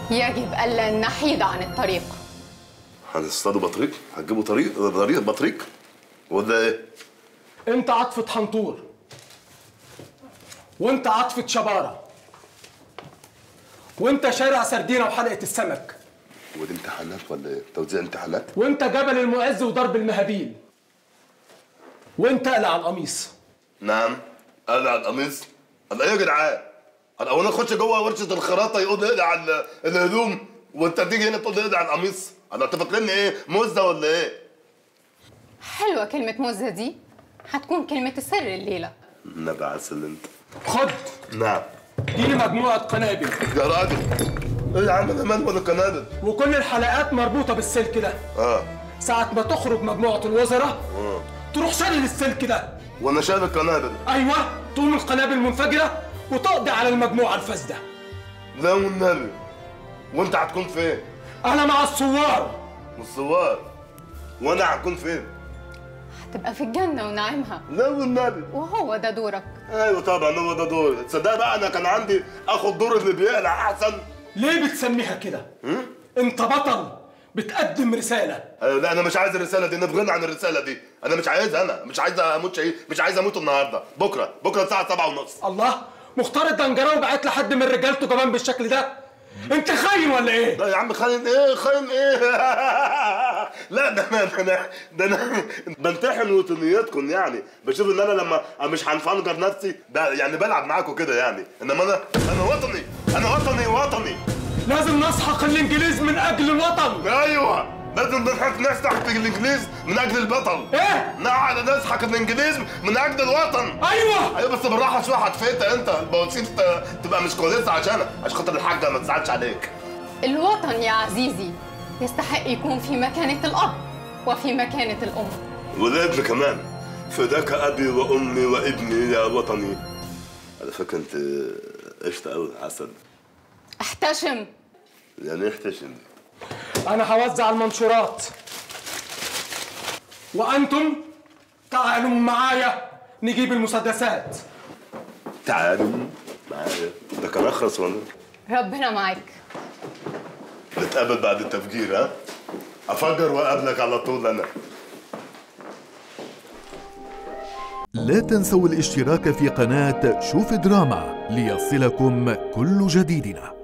يجب ألا نحيد عن الطريق هنصطادوا بطريق هتجيبوا طريق طريق بطريق ولا ايه انت عطفة حنطور وانت عطفة شبارة وانت شارع سردينة وحلقة السمك ودي امتحانات ولا ايه توزيع امتحانات وانت جبل المعز وضرب المهابيل وانت قلع القميص نعم قلع القميص قال ايه يا جدعان قال اول اخش جوه ورشه الخراطه يقول لي اقلع ال- الهدوم وانت تيجي هنا تقول لي اقلع القميص انا انت فاكرني ايه مزه ولا ايه حلوة كلمة مزة دي هتكون كلمة السر الليلة النبي عسل انت خد نعم دي مجموعة قنابل يا راجل ايه يا عم انا مال ولا قنابل وكل الحلقات مربوطة بالسلك ده اه ساعة ما تخرج مجموعة الوزراء اه تروح شايل السلك ده وانا شايل القنابل ايوه تقوم القنابل منفجرة وتقضي على المجموعة الفاسدة لا والنبي وانت هتكون فين انا مع الثوار والثوار وانا هكون فين هتبقى في الجنة ونعيمها لا والنبي وهو ده دورك ايوه طبعا هو ده دوري تصدق بقى انا كان عندي اخد دور اللي بيقلع احسن ليه بتسميها كده انت بطل بتقدم رسالة ايوه لا انا مش عايز الرساله دي نبغينا عن الرساله دي انا مش عايزها انا مش عايز اموت شيء مش عايز اموت النهارده بكره بكره الساعه 7 ونص الله مختار الدنجراوي بعت لحد من رجالته كمان بالشكل ده انت خاين ولا ايه لا يا عم خاين ايه خاين ايه لا ده انا ده انا ده انا بمتحن وطنياتكم يعني بشوف ان انا لما مش هنفنجر نفسي ده يعني بلعب معاكم كده يعني انما انا انا وطني انا وطني وطني لازم نسحق الانجليز من اجل الوطن ايوه لازم نضحك نسحق الانجليز من اجل البطل ايه نقعد نسحق الانجليز من اجل الوطن ايوه ايوه بس بالراحه شويه هتفيت انت البواسير ت- تبقى مش كويسه عشانك عشان خاطر الحاجه ما تزعلش عليك الوطن يا عزيزي يستحق يكون في مكانة الأب وفي مكانة الأم والابن كمان فداك ابي وامي وابني يا وطني على فكره انت قشطه قوي عسل احتشم يعني ايه احتشم انا هوزع المنشورات وانتم تعالوا معايا نجيب المسدسات تعالوا معايا ده كان اخرس ولا ربنا معاك نتقابل بعد التفجير ها افجر واقابلك على طول انا لا تنسوا الاشتراك في قناة شوف دراما ليصلكم كل جديدنا